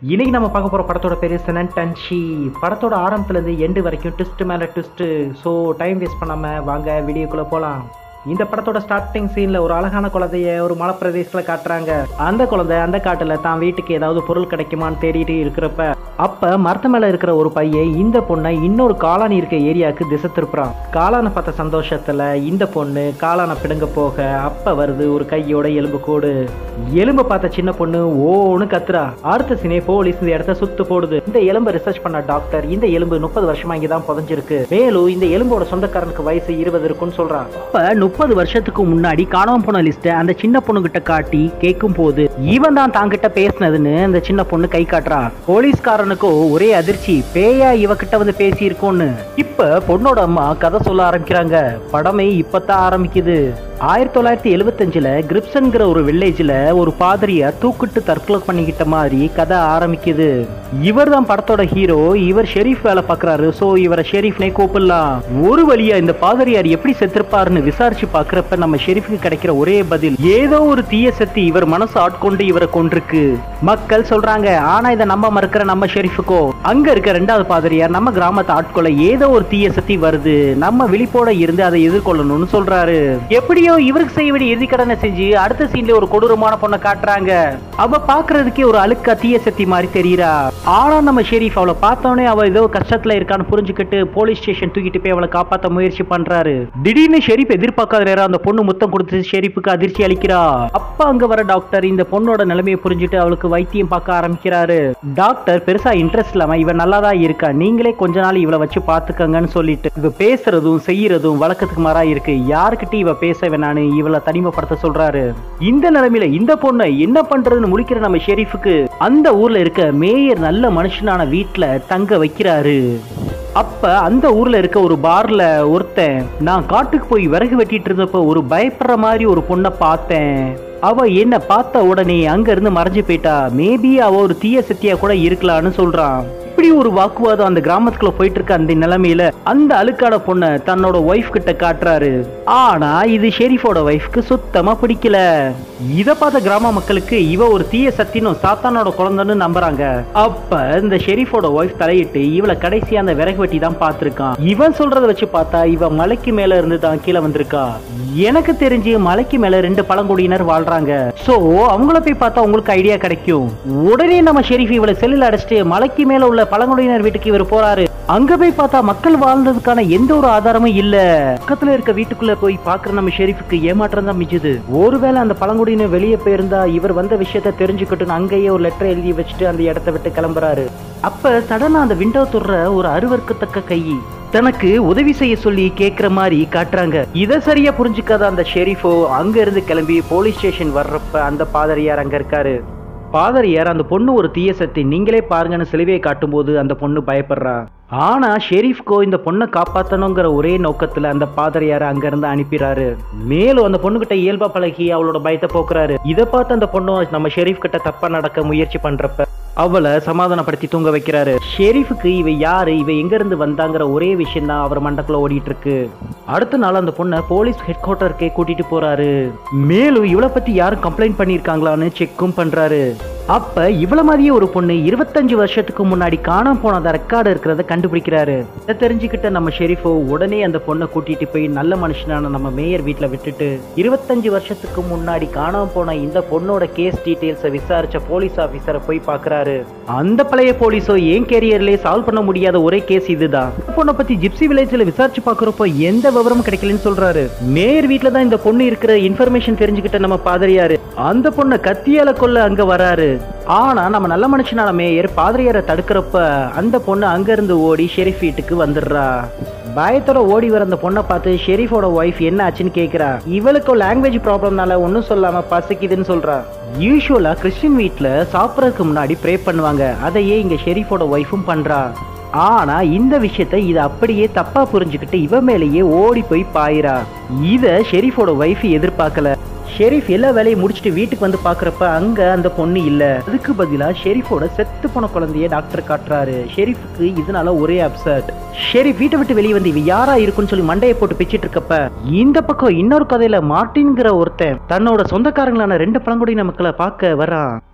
இன்னைக்கு நம்ம பார்க்க போற படத்தோட பேரு செனன் டன்ஷி படத்தோட ஆரம்பத்துல இருந்து எண்டு வரைக்கும் ட்விஸ்ட் மேல ட்விஸ்ட் ஸோ டைம் வேஸ்ட் பண்ணாம வாங்க வீடியோக்குள்ள போலாம் இந்த படத்தோட ஸ்டார்டிங் சீன்ல ஒரு அழகான குழந்தைய ஒரு மலைப்பிரதேசத்துல காட்டுறாங்க அந்த குழந்தை அந்த காட்டுல தான் வீட்டுக்கு ஏதாவது பொருள் கிடைக்குமான்னு தேடிட்டு இருக்கிறப்ப அப்ப மரத்து மேல இருக்கிற ஒரு பையன் இந்த பொண்ணை இன்னொரு காளான் இருக்க ஏரியாவுக்கு திசை திருப்புறான் காளானை பார்த்த சந்தோஷத்துல இந்த பொண்ணு காளானை பிடுங்க போக அப்ப வருது ஒரு கையோட எலும்பு கூடு எலும்பு பார்த்த சின்ன பொண்ணு ஓன்னு கத்துறா அடுத்த சினே போலீஸ் இந்த இடத்த சுத்து போடுது இந்த எலும்பை ரிசர்ச் பண்ண டாக்டர் இந்த எலும்பு முப்பது வருஷமா இங்கதான் புதைஞ்சிருக்கு மேலும் இந்த எலும்போட சொந்தக்காரனுக்கு வயசு இருபது இருக்குன்னு சொல்றான் அப்ப முப்பது வருஷத்துக்கு முன்னாடி காணாம போன லிஸ்ட் அந்த சின்ன பொண்ணு கிட்ட காட்டி கேட்கும் போது இவன் தான் தாங்கிட்ட பேசினதுன்னு அந்த சின்ன பொண்ணு கை காட்டுறா போலீஸ்காரனுக்கோ ஒரே அதிர்ச்சி பேயா இவகிட்ட வந்து பேசி இருக்கோன்னு இப்ப பொண்ணோட அம்மா கதை சொல்ல ஆரம்பிக்கிறாங்க படமே இப்பதான் ஆரம்பிக்குது ஆயிரத்தி தொள்ளாயிரத்தி எழுபத்தஞ்சுல கிரிப்சன்கிற ஒரு வில்லேஜ்ல ஒரு பாதிரியா தூக்கிட்டு தற்கொலை பண்ணிக்கிட்ட மாதிரி கதை ஆரம்பிக்குது இவர் தான் படத்தோட ஹீரோ இவர் ஷெரீஃப் வேலை பார்க்கறாரு சோ இவரை ஷெரீஃப்னே கூப்பிடலாம் ஒரு வழியா இந்த பாதிரியார் எப்படி செத்துருப்பாருன்னு விசாரிச்சு பார்க்கறப்ப நம்ம ஷெரீஃப்க்கு கிடைக்கிற ஒரே பதில் ஏதோ ஒரு தீய சக்தி இவர் மனசு ஆட்கொண்டு இவரை கொண்டிருக்கு மக்கள் சொல்றாங்க ஆனா இதை நம்ம மறுக்கிற நம்ம ஷெரீஃபுக்கோ அங்க இருக்க ரெண்டாவது பாதிரியார் நம்ம கிராமத்தை ஆட்கொள்ள ஏதோ ஒரு தீய சக்தி வருது நம்ம விழிப்போட இருந்து அதை எதிர்கொள்ளணும்னு சொல்றாரு எப்படியோ இவருக்கு செய்ய வேண்டிய இறுதி கடனை செஞ்சு அடுத்த சீன்ல ஒரு கொடூரமான பொண்ணை காட்டுறாங்க அவ பாக்குறதுக்கே ஒரு அழுக்கா தீய சக்தி மாதிரி தெரியறா ஆனா நம்ம ஷெரீஃப் அவளை பார்த்தோன்னே அவ ஏதோ கஷ்டத்துல இருக்கான்னு புரிஞ்சுக்கிட்டு போலீஸ் ஸ்டேஷன் தூக்கிட்டு போய் அவளை காப்பாத்த முயற்சி பண்றாரு திடீர்னு ஷெரீப் எதிர்பார்க்காத நேரம் அந்த பொண்ணு முத்தம் கொடுத்து ஷெரீஃபுக்கு அதிர்ச்சி அளிக்கிறா அப்ப அங்க வர டாக்டர் இந்த பொண்ணோட நிலைமையை புரிஞ்சுட்டு அவளுக்கு வைத்தியம் பார்க்க ஆரம்பிக்கிறாரு டாக்டர் பெருசா இன்ட்ரெஸ்ட் இல்லாம இவ நல்லாதான் இருக்கா நீங்களே கொஞ்ச நாள் இவளை வச்சு பாத்துக்கங்கன்னு சொல்லிட்டு இவ பேசுறதும் செய்யறதும் வழக்கத்துக்கு மாறா இருக்கு யாருக்கிட்ட இவ பேச வேணான்னு இவளை தனிமைப்படுத்த சொல்றாரு இந்த நிலைமையில இந்த பொண்ணை என்ன பண்றதுன்னு முழிக்கிற நம்ம ஷெரீஃபுக்கு அந்த ஊர்ல இருக்க மேயர் நல்ல மனுஷனான வீட்டுல தங்க வைக்கிறாரு அப்ப அந்த ஊர்ல இருக்க ஒரு பார்ல ஒருத்தன் நான் காட்டுக்கு போய் விறகு வெட்டிட்டு இருந்தப்ப ஒரு பயப்படுற மாதிரி ஒரு பொண்ணை பார்த்தேன் அவ என்ன பார்த்த உடனே அங்க இருந்து மறைஞ்சு போயிட்டா மேபி அவ ஒரு தீய சக்தியா கூட இருக்கலாம்னு சொல்றான் இப்படி ஒரு வாக்குவாதம் அந்த கிராமத்துக்குள்ள போயிட்டு இருக்க அந்த நிலைமையில அந்த அழுக்காட பொண்ண தன்னோட ஒய்ஃப் கிட்ட காட்டுறாரு ஆனா இது ஷெரீஃபோட ஒய்ஃப்க்கு சுத்தமா பிடிக்கல இத பார்த்த கிராம மக்களுக்கு இவ ஒரு தீய சக்தினும் சாத்தானோட குழந்தைன்னு நம்புறாங்க அப்ப இந்த ஷெரீஃபோட ஒய்ஃப் தலையிட்டு இவளை கடைசி அந்த விறகு வெட்டி தான் பார்த்திருக்கான் இவன் சொல்றத வச்சு பார்த்தா இவ மலைக்கு மேல இருந்து தான் கீழே வந்திருக்கா எனக்கு தெரிஞ்சு மலைக்கு மேல ரெண்டு பழங்குடியினர் வாழ்றாங்க சோ அவங்கள போய் பார்த்தா உங்களுக்கு ஐடியா கிடைக்கும் உடனே நம்ம ஷெரீஃப் இவளை செல்லில் அடைச்சிட்டு மலைக்கு மேல உள்ள பழங்குடியினர் வீட்டுக்கு இவர் போறாரு அங்க போய் பார்த்தா மக்கள் வாழ்ந்ததுக்கான எந்த ஒரு ஆதாரமும் இல்ல பக்கத்துல இருக்க வீட்டுக்குள்ள போய் பாக்குற நம்ம ஷெரீஃபுக்கு ஏமாற்றம் தான் மிஞ்சுது ஒருவேளை அந்த பழங்குடியினர் வெளியே போயிருந்தா இவர் வந்த விஷயத்த தெரிஞ்சுக்கிட்டு அங்கேயே ஒரு லெட்டர் எழுதி வச்சுட்டு அந்த இடத்த விட்டு கிளம்புறாரு அப்ப சடனா அந்த விண்டோ தொடுற ஒரு அருவருக்கத்தக்க கை தனக்கு உதவி செய்ய சொல்லி கேக்குற மாதிரி காட்டுறாங்க இத சரியா புரிஞ்சுக்காத அந்த ஷெரீஃபோ அங்க இருந்து கிளம்பி போலீஸ் ஸ்டேஷன் வர்றப்ப அந்த பாதிரியார் அங்க இருக்காரு பாதிரியார் அந்த பொண்ணு ஒரு தீய சக்தி நீங்களே பாருங்கன்னு சிலுவையை காட்டும்போது அந்த பொண்ணு பயப்படுறா ஆனா ஷெரீஃப்கோ இந்த பொண்ணை காப்பாத்தணுங்கிற ஒரே நோக்கத்துல அந்த பாதிரியார அங்க இருந்து அனுப்பிடுறாரு மேலும் அந்த பொண்ணுகிட்ட இயல்பா பழகி அவளோட பயத்தை போக்குறாரு இதை பார்த்து அந்த பொண்ணு நம்ம ஷெரீஃப் கிட்ட தப்பா நடக்க முயற்சி பண்றப்ப அவளை சமாதானப்படுத்தி தூங்க வைக்கிறாரு ஷெரீஃபுக்கு இவ யாரு இவ எங்க இருந்து வந்தாங்கிற ஒரே விஷயம் தான் அவர் மண்டக்குள்ள ஓடிட்டு இருக்கு அடுத்த நாள் அந்த பொண்ணை போலீஸ் ஹெட் குவார்ட்டருக்கே கூட்டிட்டு போறாரு மேலும் இவளை பத்தி யாரும் கம்ப்ளைண்ட் பண்ணிருக்காங்களான்னு செக்கும் பண்றாரு அப்ப இவ்வள மாதிரியே ஒரு பொண்ணு இருபத்தஞ்சு வருஷத்துக்கு முன்னாடி காணாம போனத ரெக்கார்டு இருக்கிறத கண்டுபிடிக்கிறாரு இதை தெரிஞ்சுக்கிட்ட நம்ம ஷெரீஃபோ உடனே அந்த பொண்ணை கூட்டிட்டு போய் நல்ல மனுஷனான நம்ம மேயர் வீட்டுல விட்டுட்டு இருபத்தஞ்சு வருஷத்துக்கு முன்னாடி காணாம போன இந்த பொண்ணோட கேஸ் டீடைல்ஸை விசாரிச்ச போலீஸ் ஆபீசரை போய் பாக்குறாரு அந்த பழைய போலீஸோ ஏன் கேரியர்லயே சால்வ் பண்ண முடியாத ஒரே கேஸ் இதுதான் இந்த பொண்ணை பத்தி ஜிப்சி வில்லேஜ்ல விசாரிச்சு பாக்குறப்போ எந்த விவரமும் கிடைக்கலன்னு சொல்றாரு மேயர் வீட்டுல தான் இந்த பொண்ணு இருக்கிற இன்ஃபர்மேஷன் தெரிஞ்சுக்கிட்ட நம்ம பாதிரியாரு அந்த பொண்ணை கத்தியால கொல்ல அங்க வராரு ஆனா நம்ம நல்ல மனுஷனான மேயர் பாதிரியாரை தடுக்கிறப்ப அந்த பொண்ணு அங்க இருந்து ஓடி ஷெரீஃப் வீட்டுக்கு வந்துடுறா பயத்தோட ஓடி வர அந்த பொண்ணை பார்த்து ஷெரீஃபோட ஒய்ஃப் என்ன ஆச்சுன்னு கேக்குறா இவளுக்கு லாங்குவேஜ் ப்ராப்ளம்னால ஒன்றும் சொல்லாம பசிக்குதுன்னு சொல்றா யூஸ்வலா கிறிஸ்டின் வீட்ல சாப்பிட்றதுக்கு முன்னாடி ப்ரே பண்ணுவாங்க அதையே இங்க ஷெரீஃபோட ஒய்ஃபும் பண்றா ஆனா இந்த விஷயத்த இத அப்படியே தப்பா புரிஞ்சுக்கிட்டு இவ மேலேயே ஓடி போய் பாயிரா இத ஷெரீஃபோட ஒய்ஃப் எதிர்பார்க்கல ஷெரீஃப் எல்லா வேலையும் முடிச்சுட்டு வீட்டுக்கு வந்து பாக்குறப்ப அங்க அந்த பொண்ணு இல்ல அதுக்கு பதிலா ஷெரீஃபோட செத்து போன குழந்தைய டாக்டர் காட்டுறாரு ஷெரீஃபுக்கு இதனால ஒரே அப்செட் ஷெரீஃப் வீட்டை விட்டு வெளியே வந்து இவ யாரா இருக்குன்னு சொல்லி மண்டையை போட்டு பிச்சிட்டு இருக்கப்ப இந்த பக்கம் இன்னொரு கதையில மார்ட்டின்ங்கிற ஒருத்தன் தன்னோட சொந்தக்காரங்களான ரெண்டு பழங்குடியின மக்களை பார்க்க வரான்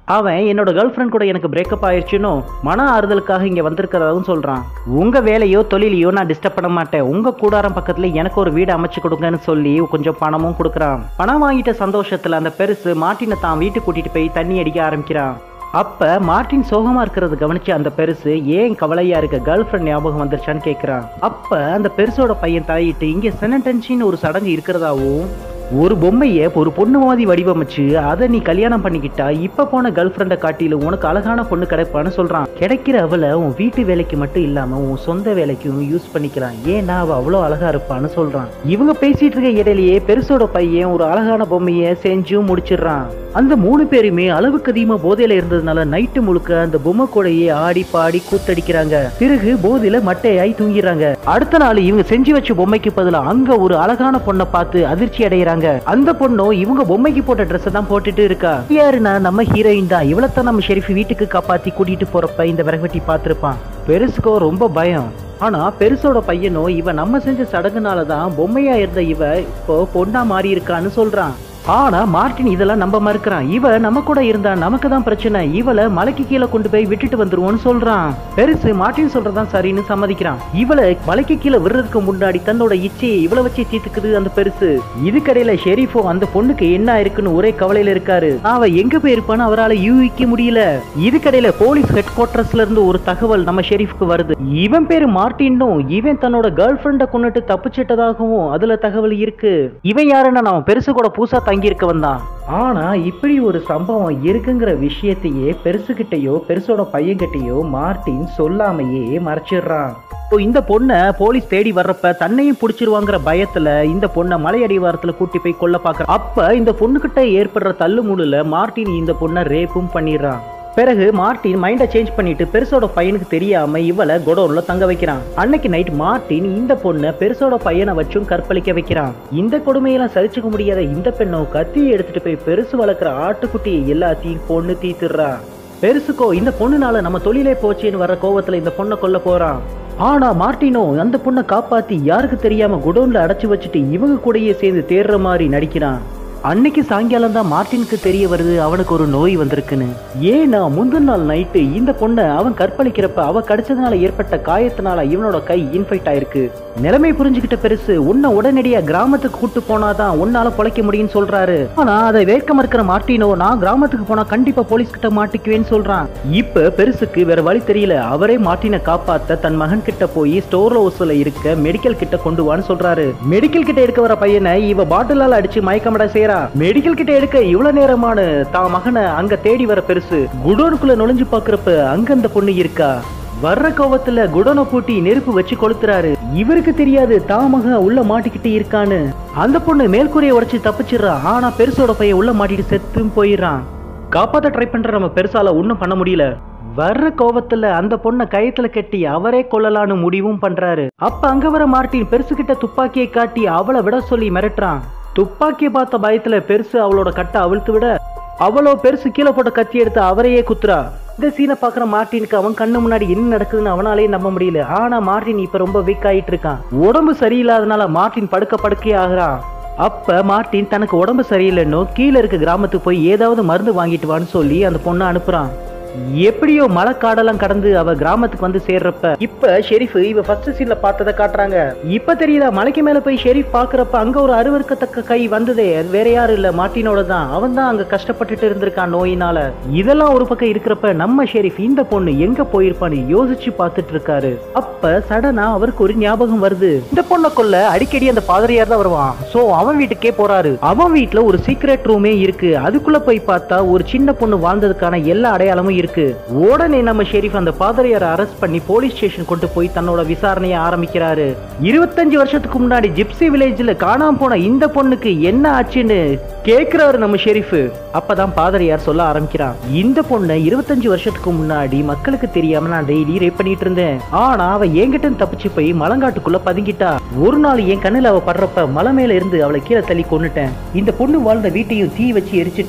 அவன் என்னோட கேர்ள் ஃப்ரெண்ட் கூட எனக்கு பிரேக்கப் ஆயிடுச்சுன்னு மன ஆறுதலுக்காக இங்க வந்திருக்கிறதாவும் சொல்றான் உங்க வேலையோ தொழிலையோ நான் டிஸ்டர்ப் பண்ண மாட்டேன் உங்க கூடாரம் பக்கத்துல எனக்கு ஒரு வீடு அமைச்சு கொடுங்கன்னு சொல்லி கொஞ்சம் பணமும் கொடுக்குறான் பணம் வாங்கிட்ட சந்தோஷத்துல அந்த பெருசு மார்ட்டினை தான் வீட்டுக்கு கூட்டிட்டு போய் தண்ணி அடிக்க ஆரம்பிக்கிறான் அப்ப மார்ட்டின் சோகமா இருக்கிறத கவனிச்சு அந்த பெருசு ஏன் கவலையா இருக்க கேர்ள் ஃப்ரெண்ட் ஞாபகம் வந்துருச்சான்னு கேக்குறான் அப்ப அந்த பெருசோட பையன் தாயிட்டு இங்க செனட்டன்சின்னு ஒரு சடங்கு இருக்கிறதாவும் ஒரு பொம்மையை ஒரு பொண்ணு மாதிரி வடிவமைச்சு அதை நீ கல்யாணம் பண்ணிக்கிட்டா இப்ப போன கேர்ள் ஃப்ரெண்டை காட்டிலும் உனக்கு அழகான பொண்ணு கிடைப்பான்னு சொல்றான் கிடைக்கிற அவளை உன் வீட்டு வேலைக்கு மட்டும் இல்லாம உன் சொந்த வேலைக்கும் யூஸ் பண்ணிக்கலாம் ஏன்னா அவ அவ்வளோ அழகா இருப்பான்னு சொல்றான் இவங்க பேசிட்டு இருக்க இடையிலேயே பெருசோட பையன் ஒரு அழகான பொம்மையை செஞ்சும் முடிச்சிடுறான் அந்த மூணு பேருமே அளவுக்கு அதிகமா போதையில இருந்ததுனால நைட்டு முழுக்க அந்த பொம்மை கூடையே ஆடி பாடி கூத்தடிக்கிறாங்க பிறகு போதையில மட்டையாய் தூங்கிடுறாங்க அடுத்த நாள் இவங்க செஞ்சு வச்ச பொம்மைக்கு பதிலா அங்க ஒரு அழகான பொண்ணை பார்த்து அதிர்ச்சி அடைகிறாங்க அந்த பொண்ணும் இவங்க பொம்மைக்கு போட்ட ட்ரெஸ் தான் போட்டுட்டு இருக்கா யாருன்னா நம்ம ஹீரோயின் தான் இவ்வளவுதான் நம்ம ஷெரீஃப் வீட்டுக்கு காப்பாத்தி கூட்டிட்டு போறப்ப இந்த விறகுவெட்டி பார்த்திருப்பான் பெருசுக்கோ ரொம்ப பயம் ஆனா பெருசோட பையனும் இவ நம்ம செஞ்ச சடங்குனால தான் பொம்மையா இருந்த இவ இப்போ பொண்ணா மாறி இருக்கான்னு சொல்றான் ஆனா மார்ட்டின் இதெல்லாம் நம்ப மறுக்கிறான் இவ நம்ம கூட இருந்தா நமக்கு தான் பிரச்சனை இவளை மலைக்கு கீழே கொண்டு போய் விட்டுட்டு வந்துருவோம்னு சொல்றான் பெருசு மார்ட்டின் சொல்றதான் சரின்னு சம்மதிக்கிறான் இவளை மலைக்கு கீழே விடுறதுக்கு முன்னாடி தன்னோட இச்சையை இவளை வச்சு தீர்த்துக்குது அந்த பெருசு இதுக்கடையில ஷெரீஃபோ அந்த பொண்ணுக்கு என்ன இருக்குன்னு ஒரே கவலையில இருக்காரு அவ எங்க போயிருப்பான்னு அவரால் யூகிக்க முடியல இதுக்கடையில போலீஸ் ஹெட் குவார்டர்ஸ்ல இருந்து ஒரு தகவல் நம்ம ஷெரீஃப்க்கு வருது இவன் பேரு மார்ட்டின்னும் இவன் தன்னோட கேர்ள் ஃப்ரெண்டை கொண்டுட்டு தப்பிச்சிட்டதாகவும் அதுல தகவல் இருக்கு இவன் யாருன்னா நம்ம பெருசு கூட பூசா தங்கி இருக்க வந்தான் ஆனா இப்படி ஒரு சம்பவம் இருக்குங்கிற விஷயத்தையே பெருசுகிட்டயோ பெருசோட பையன்கிட்டயோ மார்ட்டின் சொல்லாமையே மறைச்சிடுறான் இப்போ இந்த பொண்ணை போலீஸ் தேடி வர்றப்ப தன்னையும் பிடிச்சிருவாங்கிற பயத்துல இந்த பொண்ணை மலை அடிவாரத்துல கூட்டி போய் கொல்ல பாக்குற அப்ப இந்த பொண்ணுகிட்ட ஏற்படுற தள்ளுமுழுல மார்ட்டின் இந்த பொண்ணை ரேப்பும் பண்ணிடுறான் பிறகு மார்ட்டின் மைண்டை சேஞ்ச் பண்ணிட்டு பெருசோட பையனுக்கு தெரியாம இவளை குடோன்ல தங்க வைக்கிறான் அன்னைக்கு நைட் மார்ட்டின் இந்த பொண்ணை பெருசோட பையனை வச்சும் கற்பழிக்க வைக்கிறான் இந்த கொடுமையெல்லாம் சகிச்சுக்க முடியாத இந்த பெண்ணோ கத்தியை எடுத்துட்டு போய் பெருசு வளர்க்குற ஆட்டுக்குட்டியை எல்லாத்தையும் பொண்ணு தீத்துடுறா பெருசுக்கோ இந்த பொண்ணுனால நம்ம தொழிலே போச்சேன்னு வர கோவத்துல இந்த பொண்ணை கொல்ல போறான் ஆனா மார்ட்டினோ அந்த பொண்ணை காப்பாத்தி யாருக்கு தெரியாம குடோன்ல அடைச்சு வச்சுட்டு இவங்க கூடயே சேர்ந்து தேடுற மாதிரி நடிக்கிறான் அன்னைக்கு சாயங்காலம் தான் மார்ட்டினுக்கு தெரிய வருது அவனுக்கு ஒரு நோய் வந்திருக்குன்னு ஏன்னா முந்தின நாள் நைட்டு இந்த பொண்ணை அவன் கற்பழிக்கிறப்ப அவ கடிச்சதுனால ஏற்பட்ட காயத்தினால இவனோட கை இன்ஃபெக்ட் ஆயிருக்கு நிலைமை புரிஞ்சுக்கிட்ட பெருசு உன்னை உடனடியா கிராமத்துக்கு கூட்டு போனாதான் உன்னால பொழைக்க முடியும்னு சொல்றாரு ஆனா அதை வேர்க்க மறுக்கிற மார்ட்டினோ நான் கிராமத்துக்கு போனா கண்டிப்பா போலீஸ் கிட்ட மாட்டிக்குவேன்னு சொல்றான் இப்ப பெருசுக்கு வேற வழி தெரியல அவரே மார்ட்டினை காப்பாத்த தன் மகன் கிட்ட போய் ஸ்டோர் ஹவுஸ்ல இருக்க மெடிக்கல் கிட்ட கொண்டு வான்னு சொல்றாரு மெடிக்கல் கிட்ட இருக்க வர பையனை இவ பாட்டிலால அடிச்சு மயக்கமட செய்யறா மெடிக்கல் கிட்ட எடுக்க இவ்வளவு நேரமான தான் மகனை அங்க தேடி வர பெருசு குடோனுக்குள்ள நுழைஞ்சு பாக்குறப்ப அங்க அந்த பொண்ணு இருக்கா வர்ற கோவத்துல குடோனை பூட்டி நெருப்பு வச்சு கொளுத்துறாரு இவருக்கு தெரியாது தான் மகன் உள்ள மாட்டிக்கிட்டு இருக்கான்னு அந்த பொண்ணு மேல்கூரையை உடைச்சு தப்பிச்சிடுறா ஆனா பெருசோட பையன் உள்ள மாட்டிட்டு செத்தும் போயிடுறான் காப்பாத்த ட்ரை பண்ற நம்ம பெருசால ஒண்ணும் பண்ண முடியல வர்ற கோவத்துல அந்த பொண்ணை கயத்துல கட்டி அவரே கொல்லலான்னு முடிவும் பண்றாரு அப்ப அங்க வர மார்ட்டின் பெருசுகிட்ட துப்பாக்கியை காட்டி அவளை விட சொல்லி மிரட்டுறான் துப்பாக்கியை பார்த்த பயத்துல பெருசு அவளோட கட்டை அவிழ்த்து விட அவளோ பெருசு கீழே போட்ட கத்தி எடுத்து அவரையே குத்துறா இந்த சீனை பாக்குற மார்ட்டினுக்கு அவன் கண்ணு முன்னாடி என்ன நடக்குதுன்னு அவனாலே நம்ப முடியல ஆனா மார்ட்டின் இப்ப ரொம்ப வீக் ஆயிட்டு இருக்கான் உடம்பு சரியில்லாதனால மார்ட்டின் படுக்க படுக்கே ஆகுறான் அப்ப மார்ட்டின் தனக்கு உடம்பு சரியில்லைன்னு கீழே இருக்க கிராமத்துக்கு போய் ஏதாவது மருந்து வாங்கிட்டு வான்னு சொல்லி அந்த பொண்ணை அனுப்புறான் எப்படியோ மலைக்காடெல்லாம் கடந்து அவ கிராமத்துக்கு வந்து சேர்றப்ப இப்ப ஷெரீஃப் இவ ஃபர்ஸ்ட் சீன்ல பார்த்ததை காட்டுறாங்க இப்ப தெரியுதா மலைக்கு மேல போய் ஷெரீஃப் பாக்குறப்ப அங்க ஒரு அருவருக்கத்தக்க கை வந்ததே அது வேற யாரும் இல்ல மார்ட்டினோட தான் அவன் தான் அங்க கஷ்டப்பட்டுட்டு இருந்திருக்கான் நோயினால இதெல்லாம் ஒரு பக்கம் இருக்கிறப்ப நம்ம ஷெரீஃப் இந்த பொண்ணு எங்க போயிருப்பான்னு யோசிச்சு பார்த்துட்டு இருக்காரு அப்ப சடனா அவருக்கு ஒரு ஞாபகம் வருது இந்த பொண்ணை கொல்ல அடிக்கடி அந்த பாதிரியார் தான் வருவான் சோ அவன் வீட்டுக்கே போறாரு அவன் வீட்டுல ஒரு சீக்ரெட் ரூமே இருக்கு அதுக்குள்ள போய் பார்த்தா ஒரு சின்ன பொண்ணு வாழ்ந்ததுக்கான எல்லா அடையாளமும் இருக்கு உடனே நம்ம ஷெரீஃப் அந்த பாதிரியாரை அரெஸ்ட் பண்ணி போலீஸ் ஸ்டேஷன் கொண்டு போய் தன்னோட விசாரணையை ஆரம்பிக்கிறாரு இருபத்தஞ்சு வருஷத்துக்கு முன்னாடி ஜிப்சி வில்லேஜ்ல காணாம போன இந்த பொண்ணுக்கு என்ன ஆச்சுன்னு கேக்குறாரு நம்ம ஷெரீஃப் அப்பதான் பாதிரியார் சொல்ல ஆரம்பிக்கிறான் இந்த பொண்ணை இருபத்தஞ்சு வருஷத்துக்கு முன்னாடி மக்களுக்கு தெரியாம நான் டெய்லி ரேப் பண்ணிட்டு இருந்தேன் ஆனா அவ என்கிட்ட இருந்து தப்பிச்சு போய் மலங்காட்டுக்குள்ள பதுங்கிட்டா ஒரு நாள் என் கண்ணுல அவ படுறப்ப மலை மேல இருந்து அவளை கீழே தள்ளி கொன்னுட்டேன் இந்த பொண்ணு வாழ்ந்த வீட்டையும் தீ வச்சு எரிச்சிட்டேன்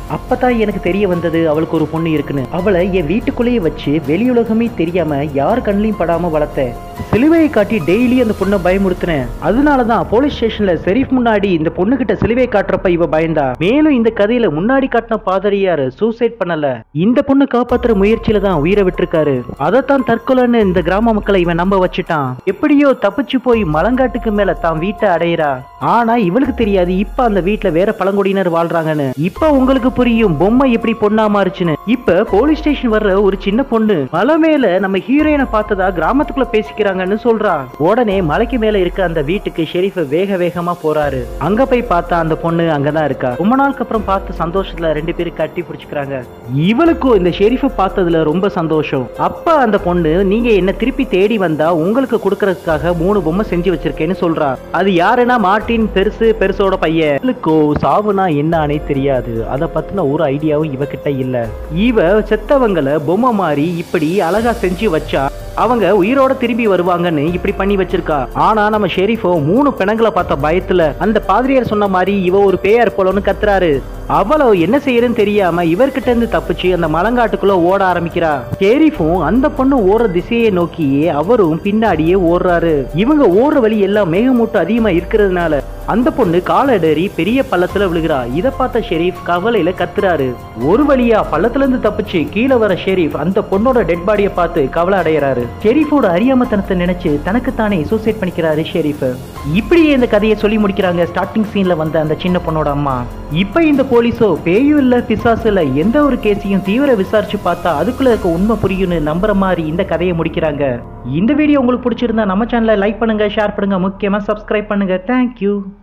அப்பதான் எனக்கு தெரிய வந்தது அவளுக்கு ஒரு பொண்ணு இருக்குன்னு அவளை என் வீட்டுக்குள்ளேயே வச்சு வெளியுலகமே தெரியாம யார் கண்ணிலையும் படாம வளர்த்தேன் சிலுவையை காட்டி டெய்லி அந்த பொண்ணை பயமுறுத்தினேன் அதனாலதான் போலீஸ் ஸ்டேஷன்ல ஷெரீஃப் முன்னாடி இந்த பொண்ணு கிட்ட சிலுவை காட்டுறப்ப இவ பயந்தா மேலும் இந்த கதையில முன்னாடி காட்டின பாதிரியாரு சூசைட் பண்ணல இந்த பொண்ணு காப்பாத்துற முயற்சியில தான் உயிரை விட்டிருக்காரு அதைத்தான் தற்கொலைன்னு இந்த கிராம மக்களை இவன் நம்ப வச்சுட்டான் எப்படியோ தப்பிச்சு போய் மலங்காட்டுக்கு மேல தான் வீட்டை அடையிறா ஆனா இவளுக்கு தெரியாது இப்ப அந்த வீட்ல வேற பழங்குடியினர் வாழ்றாங்கன்னு இப்ப உங்களுக்கு புரியும் பொம்மை எப்படி பொண்ணா மாறுச்சுன்னு இப்ப போலீஸ் ஸ்டேஷன் வர்ற ஒரு சின்ன பொண்ணு மலை மேல நம்ம ஹீரோயினை பார்த்ததா கிராமத்துக்குள்ள பேசிக்கிறாங்கன்னு சொல்றா உடனே மலைக்கு மேல இருக்க அந்த வீட்டுக்கு ஷெரீஃப் வேக வேகமா போறாரு அங்க போய் பார்த்தா அந்த பொண்ணு அங்கதான் இருக்கா ரொம்ப நாளுக்கு அப்புறம் பார்த்து சந்தோஷத்துல ரெண்டு பேரும் கட்டி பிடிச்சுக்கிறாங்க இவளுக்கும் இந்த ஷெரீஃபை பார்த்ததுல ரொம்ப சந்தோஷம் அப்ப அந்த பொண்ணு நீங்க என்ன திருப்பி தேடி வந்தா உங்களுக்கு கொடுக்கறதுக்காக மூணு பொம்மை செஞ்சு வச்சிருக்கேன்னு சொல்றா அது யாருன்னா மார்ட்டின் பெருசு பெருசோட பையன் இவளுக்கோ சாவுனா என்னன்னே தெரியாது அதை பத்தின ஒரு ஐடியாவும் இவகிட்ட இல்ல இவ செத்தவங்களை பொம்மை மாதிரி இப்படி அழகா செஞ்சு வச்சா அவங்க உயிரோட திரும்பி வருவாங்கன்னு இப்படி பண்ணி வச்சிருக்கா ஆனா நம்ம ஷெரீஃபோ மூணு பிணங்களை பார்த்த பயத்துல அந்த பாதிரியார் சொன்ன மாதிரி இவ ஒரு பேயார் போலன்னு கத்துறாரு அவளோ என்ன செய்யறன்னு தெரியாம இவர்கிட்ட இருந்து தப்பிச்சு அந்த மலங்காட்டுக்குள்ள ஓட ஆரம்பிக்கிறா ஷெரீஃபும் அந்த பொண்ணு ஓடுற திசையை நோக்கியே அவரும் பின்னாடியே ஓடுறாரு இவங்க ஓடுற வழி எல்லாம் மேகமூட்டம் அதிகமா இருக்கிறதுனால அந்த பொண்ணு காலடறி பெரிய பள்ளத்துல விழுகிறா இத பார்த்த ஷெரீஃப் கவலையில கத்துறாரு ஒரு வழியா பள்ளத்துல இருந்து தப்பிச்சு கீழே வர ஷெரீஃப் அந்த பொண்ணோட டெட் பாடியை பார்த்து கவலை அடையறாரு ஷெரீஃபோட அறியாமத்தனத்தை நினைச்சு தனக்குத்தானே சூசைட் பண்ணிக்கிறாரு ஷெரீஃப் இப்படியே இந்த கதையை சொல்லி முடிக்கிறாங்க ஸ்டார்டிங் சீன்ல வந்த அந்த சின்ன பொண்ணோட அம்மா இப்ப இந்த போலீஸோ பேயும் இல்ல பிசாசு இல்ல எந்த ஒரு கேஸையும் தீவிர விசாரிச்சு பார்த்தா அதுக்குள்ள இருக்க உண்மை புரியும்னு நம்புற மாதிரி இந்த கதையை முடிக்கிறாங்க இந்த வீடியோ உங்களுக்கு பிடிச்சிருந்தா நம்ம சேனலை லைக் பண்ணுங்க ஷேர் பண்ணுங்க முக்கியமா சப்ஸ்கிரைப் பண்ணுங்க தேங்க்யூ